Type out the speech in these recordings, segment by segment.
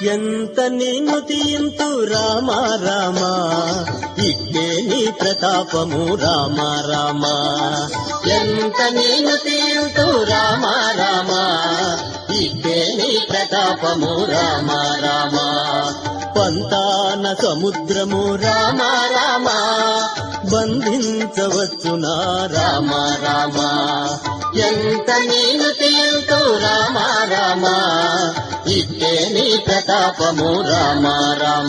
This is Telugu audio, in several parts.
ఎంత నిన్ను తీయంతు రామ రామ ఇట్టే నీ ప్రతాపము రామ రామ ఎంత నిన్ను తీయంతు రామ రామ ఇట్టే నీ ప్రతాపము రామ రామ పంతాన సముద్రము రామ రామ బంధించవచ్చునా రామ రామ ఎంత నేను తేల్తూ రామ రామ ఇట్టే నీ ప్రతాపము రామ రామ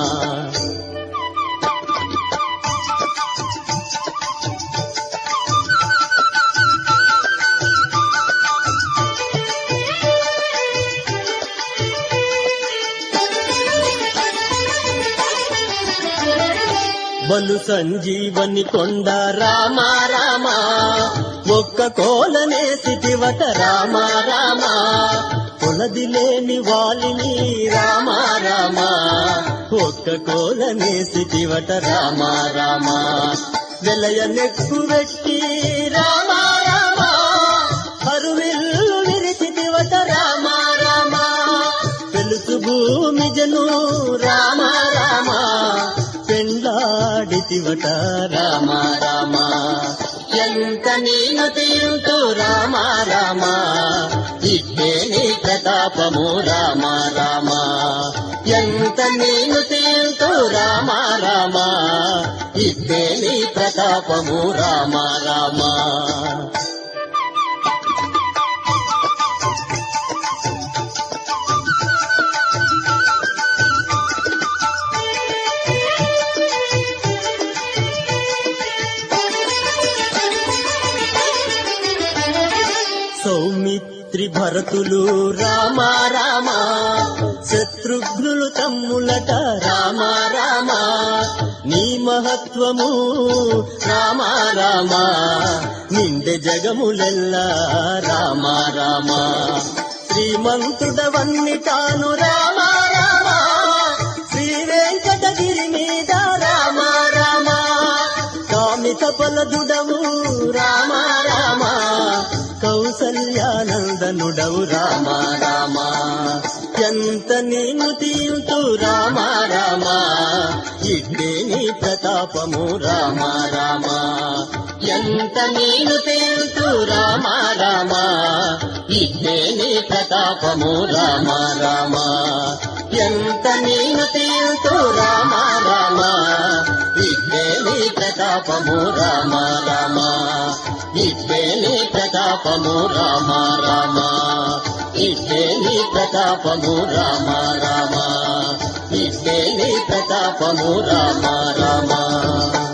బలు సంజీవని కొండ రామ రామ ఒక్క కోలనేసిటివట రామ రామ కొలది లేని వాలిని రామ రామ ఒక్క కోలనేసిటివట రామ రామ వెలయ నెక్కు వెట్టి రామ రామ హరువిల్లు విరిచితివట రామ రామ తెలుసు భూమి జను రామ రామ పెండ్లాడితివట రామ రామ ఎంత నేను తీరుతూ రామ రామ ఇట్టే నీ ప్రతాపము రామ రామ ఎంత నేను తీరుతూ రామ రామ ఇట్టే నీ ప్రతాపము రామ రామ సౌమిత్రి భరతులు రామ రామ శత్రుఘ్నులు తమ్ములట రామ రామ నీ మహత్వము రామ రామ నిండె జగములెల్లా రామ రామ శ్రీమంతుడవన్నిటాను రామ రామ శ్రీ వెంకటగిరి మీద రామ రామ కామిత పలదుడవు రామ రామ కౌసల్యానందనుడవు రామ రామ ఎంత నేను తీరుతూ రామ రామ ఇట్టే నీ ప్రతాపము రామ రామ ఎంత నేను తీరుతూ రామ రామ ఇట్టే నీ ప్రతాపము రామ రామ ఎంత నేను తీరుతూ రామ రామ ఇట్టే నీ ప్రతాపము రామ రామ ఇట్టే నీ ప్రతాపము రామ రామ ఇట్టే నీ ప్రతాపము రామ రామ ఇట్టే నీ ప్రతాపము రామ రామ